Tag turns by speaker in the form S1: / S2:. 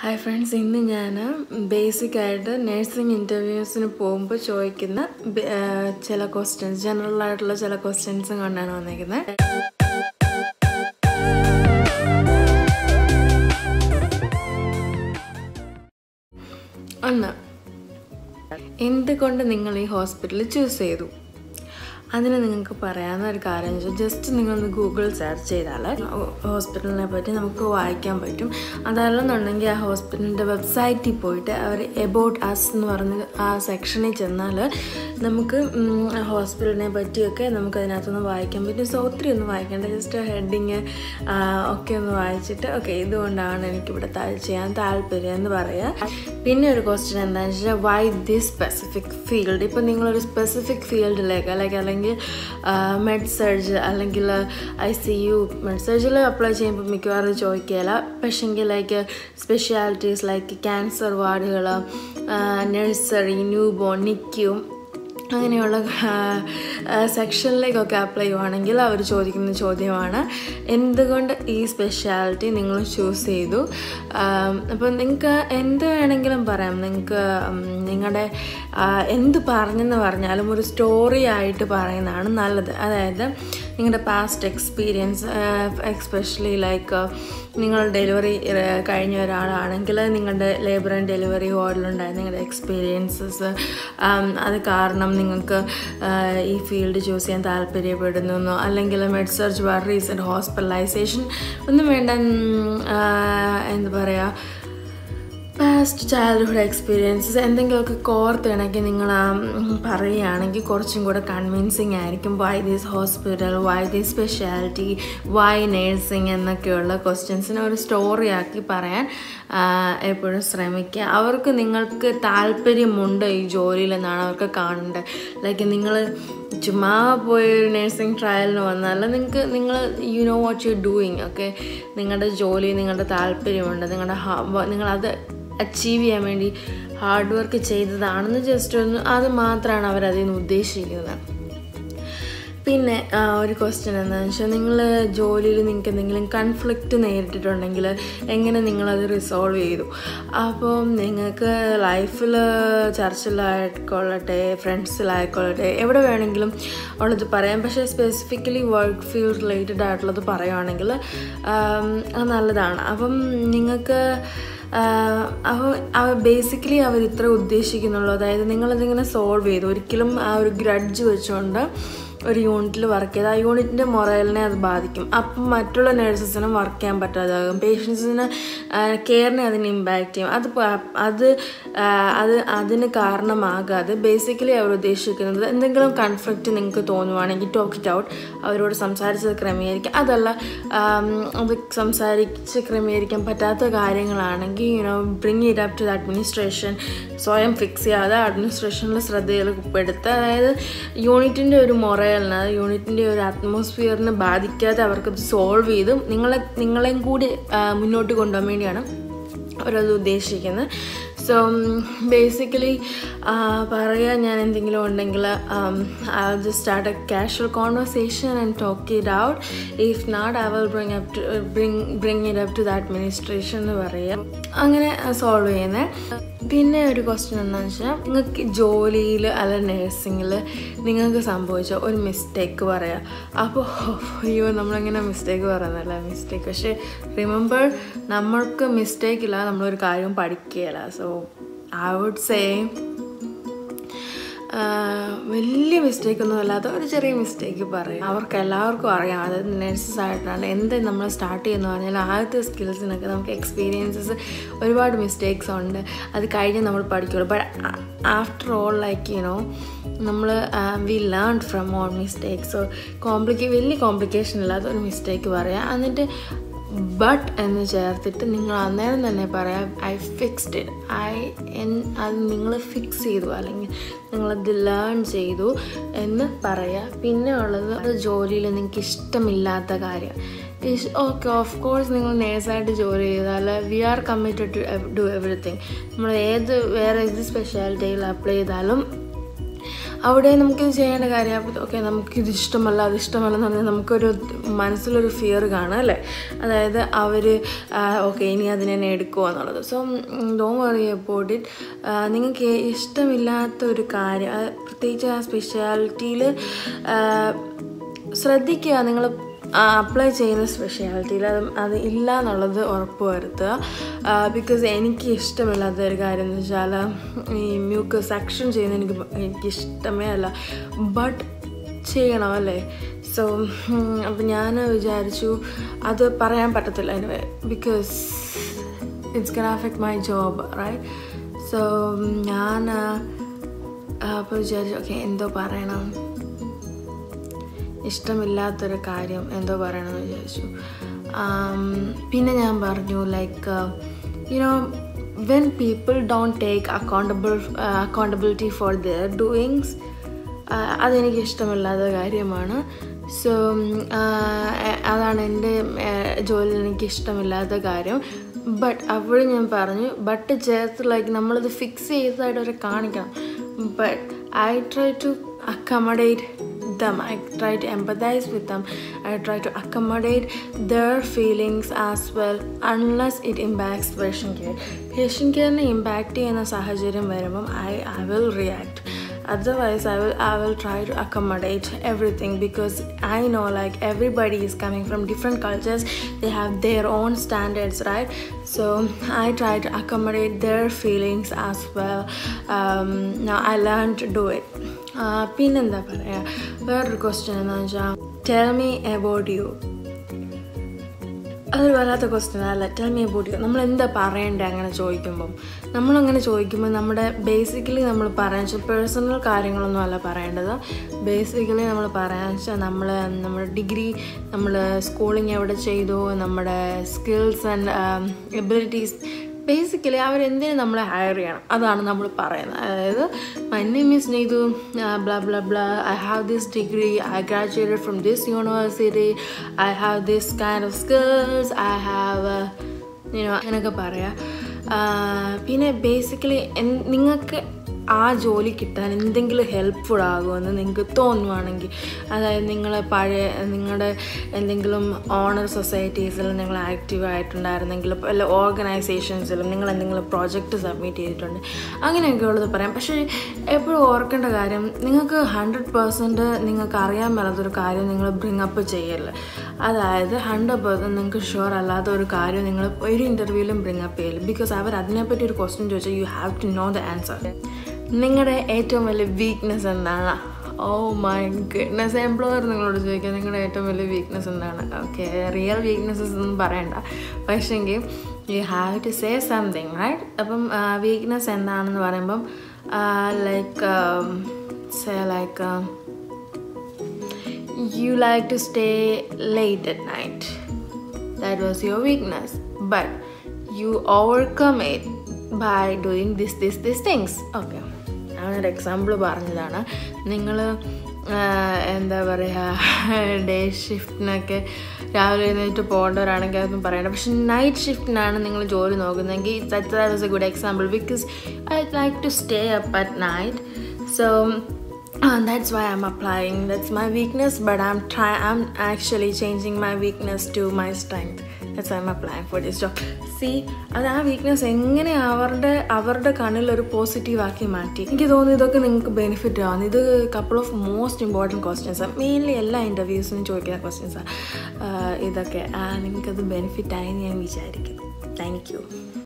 S1: Hi friends ഇന്ന് ഞാൻ basic ആയിട്ട് നഴ്സിംഗ് ഇൻ്റർവ്യൂസിന് പോകുമ്പോൾ ചോദിക്കുന്ന ബ- ആ, ചില ക്വസ്റ്റ്യൻസ് ജനറൽ ആയിട്ടുള്ള ചില ക്വസ്റ്റ്യൻസും കൊണ്ടാണ് വന്നിരിക്കുന്നത് ഒന്ന് എന്തുകൊണ്ട് നിങ്ങൾ ഈ ഹോസ്പിറ്റൽ ചൂസ് ചെയ്തു അതിന് നിങ്ങൾക്ക് പറയാവുന്ന ഒരു കാര്യം എന്ന് വെച്ചാൽ ജസ്റ്റ് നിങ്ങളൊന്ന് ഗൂഗിൾ സെർച്ച് ചെയ്താൽ ഹോസ്പിറ്റലിനെ പറ്റി നമുക്ക് വായിക്കാൻ പറ്റും അതല്ലെന്നുണ്ടെങ്കിൽ ആ ഹോസ്പിറ്റലിൻ്റെ വെബ്സൈറ്റിൽ പോയിട്ട് അവർ എബൌട്ട് അസ് എന്ന് പറഞ്ഞ് ആ സെക്ഷനിൽ ചെന്നാൽ നമുക്ക് ഉം, ആ ഹോസ്പിറ്റലിനെ പറ്റിയൊക്കെ നമുക്ക് അതിനകത്തൊന്ന് വായിക്കാൻ പറ്റും സോ ഒത്തിരി ഒന്നും വായിക്കേണ്ട ജസ്റ്റ് ഹെഡിങ് ഒക്കെ ഒന്ന് വായിച്ചിട്ട് ഓക്കെ ഇതുകൊണ്ടാണ് എനിക്കിവിടെ താ- ചെയ്യാൻ താല്പര്യം എന്ന് പറയാം പിന്നെ ഒരു ക്വസ്റ്റ്യൻ എന്താണെന്ന് വെച്ചാൽ വൈ ദിസ് സ്പെസിഫിക് ഫീൽഡ് ഇപ്പം നിങ്ങളൊരു സ്പെസിഫിക് ഫീൽഡിലേക്ക് അല്ലെങ്കിൽ അല്ലെങ്കിൽ മെഡ് സർജ് അല്ലെങ്കിൽ ഐ സി യു മെഡ് സർജിൽ അപ്ലൈ ചെയ്യുമ്പോൾ മിക്കവാറും ചോദിക്കുകയില്ല പക്ഷെങ്കിൽ ലൈക്ക് സ്പെഷ്യാലിറ്റീസ് ലൈക്ക് ക്യാൻസർ വാർഡുകൾ നഴ്സറി ന്യൂ ബോൺ നിക്യു അങ്ങനെയുള്ള സെക്ഷനിലേക്കൊക്കെ അപ്ലൈ ചെയ്യുവാണെങ്കിൽ അവർ ചോദിക്കുന്ന ചോദ്യമാണ് എന്തുകൊണ്ട് ഈ സ്പെഷ്യാലിറ്റി നിങ്ങൾ ചൂസ് ചെയ്തു അപ്പോൾ നിങ്ങൾക്ക് എന്ത് വേണമെങ്കിലും പറയാം നിങ്ങൾക്ക് നിങ്ങളുടെ എന്ത് പറഞ്ഞെന്ന് പറഞ്ഞാലും ഒരു സ്റ്റോറി ആയിട്ട് പറയുന്നതാണ് നല്ലത് അതായത് നിങ്ങളുടെ പാസ്റ്റ് എക്സ്പീരിയൻസ് എക്സ്പെഷ്യലി ലൈക്ക് നിങ്ങൾ ഡെലിവറി കഴിഞ്ഞ ഒരാളാണെങ്കിൽ നിങ്ങളുടെ ലേബർ ആൻഡ് ഡെലിവറി വാർഡിലുണ്ടായ നിങ്ങളുടെ എക്സ്പീരിയൻസസ് അത് കാരണം നിങ്ങൾക്ക് ആ, ഈ ഫീൽഡ് ചൂസ് ചെയ്യാൻ താല്പര്യപ്പെടുന്നു അല്ലെങ്കിൽ med surg ward recent hospitalisation ഒന്നും വേണ്ട ഉം, ആ, എന്താ പറയുക പാസ്റ്റ് ചൈൽഡ്ഹുഡ് എക്സ്പീരിയൻസസ് എന്തെങ്കിലുമൊക്കെ കോർത്തിണക്കി നിങ്ങൾ ആ ഉം, പറയുകയാണെങ്കിൽ കുറച്ചും കൂടെ കൺവിൻസിങ് ആയിരിക്കും why these hospital why these speciality why nursing എന്നൊക്കെയുള്ള ക്വസ്റ്റ്യൻസിനെ ഒരു സ്റ്റോറി ആക്കി പറയാൻ ആ, എപ്പോഴും ശ്രമിക്കുക അവർക്ക് നിങ്ങൾക്ക് താല്പര്യമുണ്ട് ഈ ജോലിയിൽ എന്നാണ് അവർക്ക് കാണേണ്ടത് ലൈക്ക് നിങ്ങൾ ചുമ്മാ പോയി ഒരു നഴ്സിംഗ് ട്രയലിന് വന്നാൽ നിങ്ങൾക്ക് നിങ്ങൾ you know what you doing okay നിങ്ങളുടെ ജോലി നിങ്ങളുടെ താല്പര്യമുണ്ട് നിങ്ങളുടെ ഹ- നിങ്ങളത് അച്ചീവ് ചെയ്യാൻ വേണ്ടി ഹാർഡ് വർക്ക് ചെയ്തതാണെന്ന് ജസ്റ്റ് ഒന്ന് അത് മാത്രമാണ് അവരതിൽ നിന്ന് ഉദ്ദേശിക്കുന്നത് പിന്നെ ആ, ഒരു ക്വസ്റ്റ്യൻ എന്താണെന്ന് വെച്ചാൽ നിങ്ങൾ ജോലിയിൽ നിങ്ങൾക്ക് എന്തെങ്കിലും കൺഫ്ലിക്റ്റ് നേരിട്ടിട്ടുണ്ടെങ്കിൽ എങ്ങനെ നിങ്ങളത് റിസോൾവ് ചെയ്തു അപ്പോൾ നിങ്ങൾക്ക് ലൈഫിൽ ചർച്ചിലായിക്കൊള്ളട്ടെ ഫ്രണ്ട്സിലായിക്കൊള്ളട്ടെ എവിടെ വേണമെങ്കിലും ഉള്ളത് പറയാം പക്ഷേ സ്പെസിഫിക്കലി വർക്ക് ഫീൽഡ് റിലേറ്റഡ് ആയിട്ടുള്ളത് പറയുവാണെങ്കിൽ ആം, അത് നല്ലതാണ് അപ്പം നിങ്ങൾക്ക് അപ്പോൾ ബേസിക്കലി അവർ ഇത്ര ഉദ്ദേശിക്കുന്നുള്ളൂ അതായത് നിങ്ങളതിങ്ങനെ സോൾവ് ചെയ്തു ഒരിക്കലും ആ ഒരു ഗ്രഡ്ജ് വെച്ചുകൊണ്ട് ഒരു യൂണിറ്റിൽ വർക്ക് ചെയ്ത് ആ യൂണിറ്റിൻ്റെ മൊറലിനെ അത് ബാധിക്കും അപ്പം മറ്റുള്ള നഴ്സസിനും വർക്ക് ചെയ്യാൻ പറ്റാതാകും പേഷ്യൻസിന് കെയറിനെ അതിന് ഇമ്പാക്റ്റ് ചെയ്യും അത് പ- അത് ആ, അത് അതിന് കാരണമാകാതെ ബേസിക്കലി അവർ ഉദ്ദേശിക്കുന്നത് എന്തെങ്കിലും കൺഫ്ലിക്റ്റ് നിങ്ങൾക്ക് തോന്നുവാണെങ്കിൽ ടോക്ക് ഇറ്റ് ഔട്ട് അവരോട് സംസാരിച്ചത് ക്രമീകരിക്കുക അതല്ല ആം, അത് സംസാരിച്ച് ക്രമീകരിക്കാൻ പറ്റാത്ത കാര്യങ്ങളാണെങ്കിൽ you know bring it up to the administration സ്വയം ഫിക്സ് ചെയ്യാതെ അഡ്മിനിസ്ട്രേഷനിൽ ശ്രദ്ധയിൽ പെടുത്തുക അതായത് യൂണിറ്റിൻ്റെ ഒരു മൊറലിന് യൂണിറ്റിൻ്റെ ഒരു അറ്റ്മോസ്ഫിയറിനെ ബാധിക്കാതെ അവർക്കത് സോൾവ് ചെയ്ത് നിങ്ങളെ നിങ്ങളെയും കൂടി ആ, മുന്നോട്ട് കൊണ്ടുപോകാൻ വേണ്ടിയാണ് അവരത് ഉദ്ദേശിക്കുന്നത് സോ ബേസിക്കലി പറയാൻ ഞാൻ എന്തെങ്കിലും ഉണ്ടെങ്കിൽ I just start a casual conversation and talk it out if not I will bring up to bring bring it up to the administration എന്ന് പറയാം അങ്ങനെ സോൾവ് ചെയ്യുന്നത് പിന്നെ ഒരു ക്വസ്റ്റ്യൻ എന്താണെന്ന് വെച്ചാൽ നിങ്ങൾക്ക് ജോലിയിൽ അല്ല നഴ്സിങ്ങിൽ നിങ്ങൾക്ക് സംഭവിച്ച ഒരു മിസ്റ്റേക്ക് പറയാം അപ്പോൾ അയ്യോ നമ്മളങ്ങനെ മിസ്റ്റേക്ക് പറയുന്നല്ല മിസ്റ്റേക്ക് പക്ഷേ റിമെമ്പർ നമ്മൾക്ക് മിസ്റ്റേക്ക് ഇല്ല നമ്മളൊരു കാര്യം പഠിക്കുകയില്ല സോ ഐ വുഡ് സേ വലിയ മിസ്റ്റേക്ക് ഒന്നും അല്ലാത്ത ഒരു ചെറിയ മിസ്റ്റേക്ക് പറയും അവർക്ക് എല്ലാവർക്കും അറിയാം അതായത് നഴ്സസ് ആയിട്ടാണ് എന്ത് നമ്മൾ സ്റ്റാർട്ട് ചെയ്യുന്ന പറഞ്ഞാൽ ആദ്യത്തെ സ്കിൽസിനൊക്കെ നമുക്ക് എക്സ്പീരിയൻസസ് ഒരുപാട് മിസ്റ്റേക്സ് ഉണ്ട് അത് കഴിഞ്ഞ് നമ്മൾ പഠിക്കുള്ളൂ but after all like you know നമ്മൾ we learn from all mistakes കോംപ്ലിക്കേ വലിയ കോംപ്ലിക്കേഷൻ ഇല്ലാത്ത ഒരു മിസ്റ്റേക്ക് പറയാം എന്നിട്ട് ബട്ട് എന്ന് ചേർത്തിട്ട് നിങ്ങൾ അന്നേരം തന്നെ പറയാം ഐ ഫിക്സ്ഡ് ഇറ്റ് ഐ എൻ അത് നിങ്ങൾ ഫിക്സ് ചെയ്തു അല്ലെങ്കിൽ നിങ്ങളത് ലേൺ ചെയ്തു എന്ന് പറയാം പിന്നെ ഉള്ളത് അത് ജോലിയിൽ നിങ്ങൾക്ക് ഇഷ്ടമില്ലാത്ത കാര്യം ഓക്കെ ഓഫ് കോഴ്സ് നിങ്ങൾ നേഴ്സായിട്ട് ജോലി ചെയ്താൽ we are committed to do everything നമ്മൾ ഏത് വേറെ ഏത് സ്പെഷ്യാലിറ്റിയിൽ അപ്ലൈ ചെയ്താലും അവിടെ നമുക്കിത് ചെയ്യേണ്ട കാര്യം അപ്പോൾ ഓക്കെ നമുക്കിത് ഇഷ്ടമല്ല അത് ഇഷ്ടമല്ല എന്ന് പറഞ്ഞാൽ നമുക്കൊരു മനസ്സിലൊരു ഫിയർ കാണും അല്ലേ അതായത് അവർ ഓക്കെ ഇനി അതിനെ തന്നെ എടുക്കുമോ എന്നുള്ളത് so do worry about it നിങ്ങൾക്ക് ഇഷ്ടമില്ലാത്ത ഒരു കാര്യം അത് പ്രത്യേകിച്ച് ആ സ്പെഷ്യാലിറ്റിയിൽ ശ്രദ്ധിക്കുക നിങ്ങൾ അപ്ലൈ ചെയ്യുന്ന സ്പെഷ്യാലിറ്റിയിൽ അത് അത് ഇല്ല എന്നുള്ളത് ഉറപ്പ് വരുത്തുക ബിക്കോസ് എനിക്ക് ഇഷ്ടമില്ലാത്ത ഒരു കാര്യം എന്ന് വെച്ചാൽ ഈ മ്യൂക്ക് സെക്ഷൻ ചെയ്യുന്ന എനിക്ക് എനിക്ക് ഇഷ്ടമേ അല്ല ബട്ട് ചെയ്യണം അല്ലേ സോ അപ്പം ഞാൻ വിചാരിച്ചു അത് പറയാൻ പറ്റത്തില്ല anyway because it's can affect my job right so ഞാൻ അപ്പോൾ വിചാരിച്ചു ഓക്കെ എന്തോ പറയണം ഇഷ്ടമില്ലാത്തൊരു കാര്യം എന്തോ പറയണമെന്ന് വിചാരിച്ചു പിന്നെ ഞാൻ പറഞ്ഞു like you know when people don't take accountable accountability for their doings അതെനിക്ക് ഇഷ്ടമില്ലാത്ത കാര്യമാണ് സോ അതാണ് എൻ്റെ ജോലിയിൽ എനിക്ക് ഇഷ്ടമില്ലാത്ത കാര്യം ബട്ട് അവിടെ ഞാൻ പറഞ്ഞു ബട്ട് ചേർത്ത് ലൈക്ക് നമ്മളിത് ഫിക്സ് ചെയ്തതായിട്ട് അവരെ കാണിക്കണം but I try to accommodate them. I try to empathize with them. I try to accommodate their feelings as well, unless it impacts patient care. Patient കെയറിനെ ഇമ്പാക്റ്റ് ചെയ്യുന്ന സാഹചര്യം വരുമ്പം I I will react otherwise i will i will try to accommodate everything because i know like everybody is coming from different cultures they have their own standards right so i try to accommodate their feelings as well um, now i learned to do it പിന്നെന്താ പറയുക വേറൊരു question എന്താണെന്ന് വെച്ചാൽ tell me about you അതൊരു വല്ലാത്ത question അല്ല tell me about you നമ്മൾ എന്താ പറയണ്ടേ അങ്ങനെ ചോദിക്കുമ്പം നമ്മളങ്ങനെ ചോദിക്കുമ്പോൾ നമ്മുടെ ബേസിക്കലി നമ്മൾ പറയാൻ വെച്ചാൽ പേഴ്സണൽ കാര്യങ്ങളൊന്നും അല്ല പറയേണ്ടത് ബേസിക്കലി നമ്മൾ പറയാൻ വെച്ചാൽ നമ്മൾ നമ്മുടെ ഡിഗ്രി നമ്മൾ സ്കൂളിങ് എവിടെ ചെയ്തു നമ്മുടെ സ്കിൽസ് ആൻഡ് എബിലിറ്റീസ് ബേസിക്കലി അവരെന്തിനു നമ്മളെ ഹയർ ചെയ്യണം അതാണ് നമ്മൾ പറയുന്നത് അതായത് മൈ നെയിം ഈസ് നെയ്തു bla bla bla I have this degree I graduated from this university I have this kind of skills I have you know അങ്ങനെയൊക്കെ പറയാം പിന്നെ ബേസിക്കലി നിങ്ങൾക്ക് ആ ജോലി കിട്ടാൻ എന്തെങ്കിലും ഹെൽപ്ഫുൾ ആകുമെന്ന് നിങ്ങൾക്ക് തോന്നുവാണെങ്കിൽ അതായത് നിങ്ങൾ പഴയ നിങ്ങളുടെ എന്തെങ്കിലും ഓണർ സൊസൈറ്റീസിൽ നിങ്ങൾ ആക്റ്റീവ് ആയിട്ടുണ്ടായിരുന്നെങ്കിൽ വല്ല ഓർഗനൈസേഷൻസിലും നിങ്ങൾ എന്തെങ്കിലും പ്രോജക്റ്റ് സബ്മിറ്റ് ചെയ്തിട്ടുണ്ട് അങ്ങനെയൊക്കെ ഉള്ളത് പറയാം പക്ഷേ എപ്പോഴും ഓർക്കേണ്ട കാര്യം നിങ്ങൾക്ക് ഹൺഡ്രഡ് പേഴ്സൻറ്റ് നിങ്ങൾക്ക് അറിയാൻ മേലാത്തൊരു കാര്യം നിങ്ങൾ ബ്രിങ് അപ്പ് ചെയ്യല്ല അതായത് ഹൺഡ്രഡ് പേഴ്സൻറ്റ് നിങ്ങൾക്ക് ഷുവർ അല്ലാത്ത ഒരു കാര്യം നിങ്ങൾ ഒരു ഇൻ്റർവ്യൂവിലും ബ്രിങ് അപ്പ് ചെയ്യില്ല ബിക്കോസ് അവർ അതിനെപ്പറ്റി ഒരു ക്വസ്റ്റ്യൻ ചോദിച്ചാൽ you have to know the answer നിങ്ങളുടെ ഏറ്റവും വലിയ വീക്ക്നെസ് എന്താണ് ഓ മൈ ഗുഡ്നെസ് എംപ്ലോയർ നിങ്ങളോട് ചോദിക്കുക നിങ്ങളുടെ ഏറ്റവും വലിയ വീക്ക്നെസ് എന്താണ് ഓക്കെ റിയൽ വീക്ക്നെസ്സസ് ഒന്നും പറയണ്ട പക്ഷേങ്കിൽ you have to say something right അപ്പം വീക്ക്നെസ് എന്താണെന്ന് പറയുമ്പം like say like you like to stay late at night. That was your weakness. But you overcome it by doing this, this, these things. Okay. ഞാനൊരു example പറഞ്ഞതാണ് നിങ്ങൾ എന്താ പറയുക day ഷിഫ്റ്റിനൊക്കെ രാവിലെ എഴുന്നേറ്റ് പോകേണ്ടവരാണെങ്കിൽ അതൊന്നും പറയണ്ട പക്ഷെ നൈറ്റ് ഷിഫ്റ്റിനാണ് നിങ്ങൾ ജോലി നോക്കുന്നതെങ്കിൽ that was a good example because I like to stay up at night so and that's why i'm applying that's my weakness but i'm trying i'm actually changing my weakness to my strength that's why i'm applying for this job see അത് ആ weakness എങ്ങനെ അവരുടെ അവരുടെ കണ്ണിൽ ഒരു positive ആക്കി മാറ്റി എനിക്ക് തോന്നുന്നു ഇതൊക്കെ നിങ്ങൾക്ക് ബെനിഫിറ്റ് ആവുന്നു ഇത് couple of most important questions mainly എല്ലാ ഇൻ്റർവ്യൂസിനും ചോദിക്കുന്ന ക്വസ്റ്റ്യൻസാണ് ഇതൊക്കെ നിങ്ങൾക്കത് ബെനിഫിറ്റ് ആയി ഞാൻ വിചാരിക്കുന്നു താങ്ക് യു